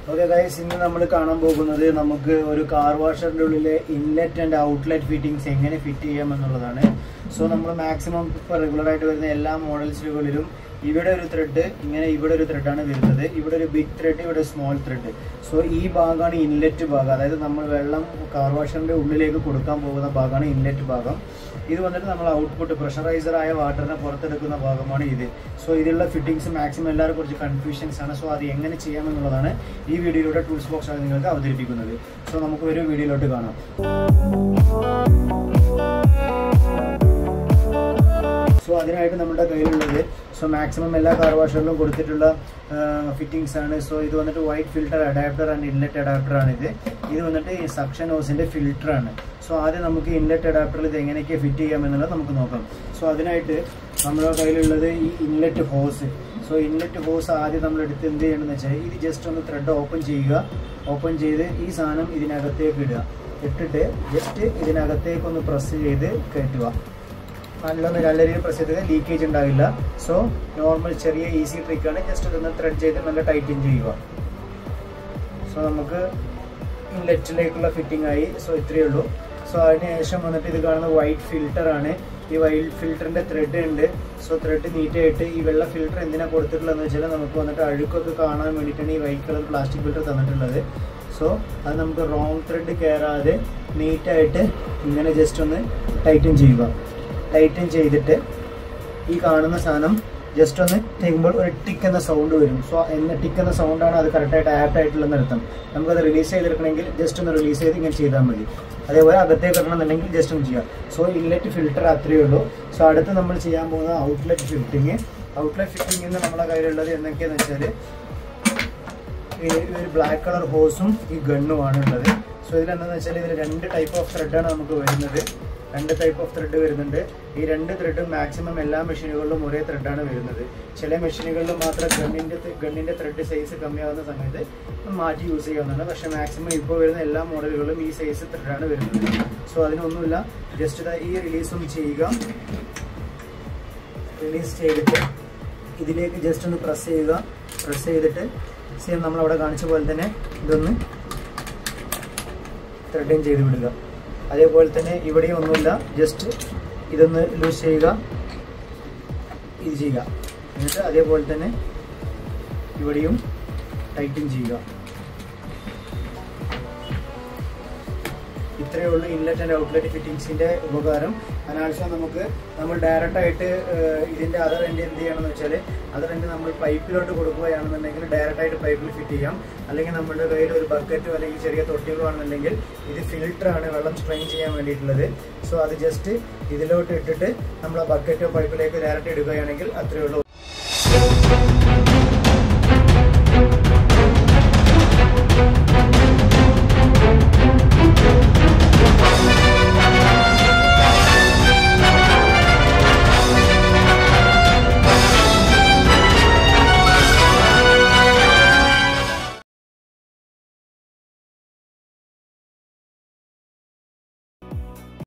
okay guys ഇന്ന് നമ്മൾ കാണാൻ പോകുന്നത് നമുക്ക് ഒരു കാർ വാഷറിന്റെ ഉള്ളിലെ ഇൻലെറ്റ് ആൻഡ് ഔട്ട്ലെറ്റ് ഫിറ്റിംഗ്സ് എങ്ങനെ ഫിറ്റ് ചെയ്യാം എന്നുള്ളതാണ് സോ നമ്മൾ മാക്സിമം ഇപ്പോൾ റെഗുലർ ആയിട്ട് വരുന്ന എല്ലാ മോഡൽസുകളിലും ഇവിടെ ഒരു ത്രെഡ് ഇങ്ങനെ ഇവിടെ ഒരു ത്രെഡാണ് വരുന്നത് ഇവിടെ ഒരു ബിഗ് ത്രെഡ് ഇവിടെ സ്മോൾ ത്രെഡ് സോ ഈ ഭാഗമാണ് ഇൻലെറ്റ് ഭാഗം അതായത് നമ്മൾ വെള്ളം കാർ വാഷറിന്റെ ഉള്ളിലേക്ക് കൊടുക്കാൻ പോകുന്ന ഭാഗമാണ് ഇൻലെറ്റ് ഭാഗം ഇത് വന്നിട്ട് നമ്മൾ ഔട്ട്പുട്ട് പ്രഷറൈസർ ആയ വാട്ടറിനെ പുറത്തെടുക്കുന്ന ഭാഗമാണ് ഇത് സോ ഇതിലുള്ള ഫിറ്റിംഗ്സ് മാക്സിമം എല്ലാവർക്കും കുറച്ച് കൺഫ്യൂഷൻസ് ആണ് സോ അത് എങ്ങനെ ചെയ്യാമെന്നുള്ളതാണ് ഈ വീഡിയോയിലൂടെ ടൂൾസ് ബോക്സ് ആണ് നിങ്ങൾക്ക് അവതരിപ്പിക്കുന്നത് സോ നമുക്ക് ഒരു വീഡിയോയിലോട്ട് കാണാം സോ അതിനായിട്ട് നമ്മുടെ കയ്യിലുള്ളത് സോ മാക്സിമം എല്ലാ കാർ വാഷറിലും കൊടുത്തിട്ടുള്ള ഫിറ്റിംഗ്സ് ആണ് സോ ഇത് വന്നിട്ട് white filter adapter and inlet adapter ആണ് ഇത് ഇത് വന്നിട്ട് ഈ സക്ഷൻ ഹോസിന്റെ ഫിൽറ്റർ ആണ് സോ ആദ്യം നമുക്ക് ഇൻലെറ്റ് അഡാപ്റ്ററിൽ ഇത് എങ്ങനെയൊക്കെ ഫിറ്റ് ചെയ്യാം എന്നുള്ളത് നമുക്ക് നോക്കാം സോ അതിനായിട്ട് നമ്മുടെ കയ്യിലുള്ളത് ഈ inlet hose so inlet hose ആദ്യം നമ്മൾ എടുത്ത് എന്ത് ചെയ്യണമെന്ന് വെച്ചാൽ ഇത് ജസ്റ്റ് ഒന്ന് ത്രെഡ് ഓപ്പൺ ചെയ്യുക ഓപ്പൺ ചെയ്ത് ഈ സാധനം ഇതിനകത്തേക്ക് ഇടുക ഇട്ടിട്ട് ജസ്റ്റ് ഇതിനകത്തേക്ക് ഒന്ന് പ്രസ് ചെയ്ത് കയറ്റുക നല്ലൊന്ന് നല്ല രീതിയിൽ പ്രസ് ചെയ്ത് ലീക്കേജ് ഉണ്ടാവില്ല സോ നോർമൽ ചെറിയ ഈസി ട്രിക്കാണ് ജസ്റ്റ് ഇതൊന്ന് ത്രെഡ് ചെയ്ത് നല്ല ടൈറ്റിൻ ചെയ്യുക സോ നമുക്ക് ഇൻലെറ്റിലേക്കുള്ള ഫിറ്റിംഗ് ആയി സോ ഇത്രയേ ഉള്ളൂ സോ അതിന് ശേഷം വന്നിട്ട് ഇത് കാണുന്ന വൈറ്റ് ഫിൽറ്റർ ആണ് ഈ വൈറ്റ് ഫിൽറ്ററിന്റെ ത്രെഡ് ഉണ്ട് സോ ത്രെഡ് നീറ്റായിട്ട് ഈ വെള്ള ഫിൽറ്റർ എന്തിനാ കൊടുത്തിട്ടുള്ളതെന്ന് വെച്ചാൽ നമുക്ക് വന്നിട്ട് അഴുക്കൊക്കെ കാണാൻ വേണ്ടിയിട്ടാണ് ഈ വൈറ്റ് കളർ പ്ലാസ്റ്റിക് ഫിൽറ്റർ തന്നിട്ടുള്ളത് സോ അത് നമുക്ക് റോങ് ത്രെഡ് കയറാതെ നീറ്റായിട്ട് ഇങ്ങനെ ജസ്റ്റ് ഒന്ന് ടൈറ്റൻ ചെയ്യുക ടൈറ്റൻ ചെയ്തിട്ട് ഈ കാണുന്ന സാധനം ജസ്റ്റ് ഒന്ന് ചെയ്യുമ്പോൾ ഒരു ടിക്ക് എന്ന സൗണ്ട് വരും സോ എന്ന ടിക്ക് എന്ന സൗണ്ടാണ് അത് കറക്റ്റായിട്ട് ആപ്റ്റ് ആയിട്ടുള്ളതെന്ന് അർത്ഥം നമുക്കത് റിലീസ് ചെയ്തെടുക്കണമെങ്കിൽ ജസ്റ്റ് ഒന്ന് റിലീസ് ചെയ്ത് ഇങ്ങനെ ചെയ്താൽ മതി അതേപോലെ അകത്തേക്ക് ഇടണമെന്നുണ്ടെങ്കിൽ ജസ്റ്റ് ഒന്ന് ചെയ്യാം സോ ഇൻലെറ്റ് ഫിൽറ്റർ അത്രയേ ഉള്ളൂ സോ അടുത്ത് നമ്മൾ ചെയ്യാൻ പോകുന്ന ഔട്ട്ലെറ്റ് ഫിറ്റിംഗ് ഔട്ട്ലെറ്റ് ഫിറ്റിംഗിന് നമ്മുടെ കയ്യിലുള്ളത് എന്തൊക്കെയാന്ന് വെച്ചാൽ ഈ ഒരു ബ്ലാക്ക് കളർ ഹോസും ഈ ഗണ്ണുമാണ് ഉള്ളത് സോ ഇതിലെന്താണെന്ന് വെച്ചാൽ ഇതിൽ രണ്ട് ടൈപ്പ് ഓഫ് ത്രെഡാണ് നമുക്ക് വരുന്നത് രണ്ട് ടൈപ്പ് ഓഫ് ത്രെഡ് വരുന്നുണ്ട് ഈ രണ്ട് ത്രെഡ് മാക്സിമം എല്ലാ മെഷീനുകളിലും ഒരേ ത്രെഡാണ് വരുന്നത് ചില മെഷീനുകളിൽ മാത്രം ഗണ്ണിൻ്റെ ഗണ്ണിൻ്റെ ത്രെഡ് സൈസ് കമ്മിയാവുന്ന സമയത്ത് മാറ്റി യൂസ് ചെയ്യാവുന്നതാണ് പക്ഷേ മാക്സിമം ഇപ്പോൾ വരുന്ന എല്ലാ മോഡലുകളും ഈ സൈസ് ത്രെഡാണ് വരുന്നത് സോ അതിനൊന്നുമില്ല ജസ്റ്റ് ഇതാ ഈ റിലീസ് ഒന്ന് ചെയ്യുക റിലീസ് ചെയ്തിട്ട് ഇതിലേക്ക് ജസ്റ്റ് ഒന്ന് പ്രസ് ചെയ്യുക പ്രസ് ചെയ്തിട്ട് സെയിം നമ്മളവിടെ കാണിച്ച പോലെ തന്നെ ഇതൊന്ന് ത്രെഡിങ് ചെയ്ത് വിടുക അതേപോലെ തന്നെ ഇവിടെയും ഒന്നുമില്ല ജസ്റ്റ് ഇതൊന്ന് ലൂസ് ചെയ്യുക ഇത് ചെയ്യുക എന്നിട്ട് അതേപോലെ തന്നെ ഇവിടെയും ടൈറ്റിങ് ചെയ്യുക ഇത്രയേ ഉള്ളൂ ഇൻലെറ്റ് ആൻഡ് ഔട്ട്ലെറ്റ് ഫിറ്റിംഗ്സിന്റെ ഉപകാരം അതിനാവശ്യം നമുക്ക് നമ്മൾ ഡയറക്റ്റ് ആയിട്ട് ഇതിന്റെ അതർ എൻഡ് എന്ത് ചെയ്യണമെന്ന് വെച്ചാൽ അതർ എൻഡ് നമ്മൾ പൈപ്പിലോട്ട് കൊടുക്കുകയാണെന്നുണ്ടെങ്കിൽ ഡയറക്റ്റ് ആയിട്ട് പൈപ്പിൽ ഫിറ്റ് ചെയ്യാം അല്ലെങ്കിൽ നമ്മുടെ കയ്യിൽ ഒരു ബക്കറ്റോ അല്ലെങ്കിൽ ചെറിയ തൊട്ടികളോ ആണെന്നുണ്ടെങ്കിൽ ഇത് ഫിൽറ്റർ ആണ് വെള്ളം സ്ട്രെയിൻ ചെയ്യാൻ വേണ്ടിയിട്ടുള്ളത് സോ അത് ജസ്റ്റ് ഇതിലോട്ട് ഇട്ടിട്ട് നമ്മൾ ആ ബക്കറ്റോ പൈപ്പിലേക്ക് ഡയറക്റ്റ് ഇടുകയാണെങ്കിൽ അത്രയേ ഉള്ളൂ